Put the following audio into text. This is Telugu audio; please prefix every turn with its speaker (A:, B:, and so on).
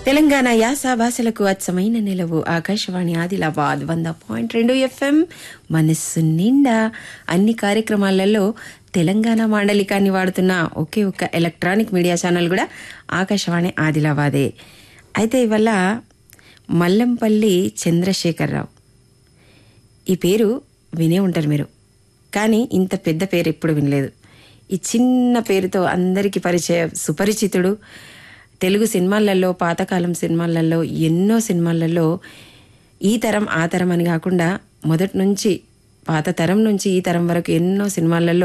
A: తెలంగాణ యాస భాషలకు అచ్చమైన నిలవు ఆకాశవాణి ఆదిలాబాద్ వంద పాయింట్ రెండు ఎఫ్ఎం మనస్సు నిండా అన్ని కార్యక్రమాలలో తెలంగాణ మాండలికాన్ని వాడుతున్న ఒకే ఒక్క ఎలక్ట్రానిక్ మీడియా ఛానల్ కూడా ఆకాశవాణి ఆదిలాబాదే అయితే ఇవల్ల మల్లంపల్లి చంద్రశేఖరరావు ఈ పేరు వినే ఉంటారు మీరు కానీ ఇంత పెద్ద పేరు ఎప్పుడు వినలేదు ఈ చిన్న పేరుతో అందరికీ పరిచయ సుపరిచితుడు తెలుగు సినిమాలలో పాతకాలం సినిమాలలో ఎన్నో సినిమాలలో ఈ తరం ఆ తరం అని కాకుండా మొదటి నుంచి పాత తరం నుంచి ఈ తరం వరకు ఎన్నో సినిమాలలో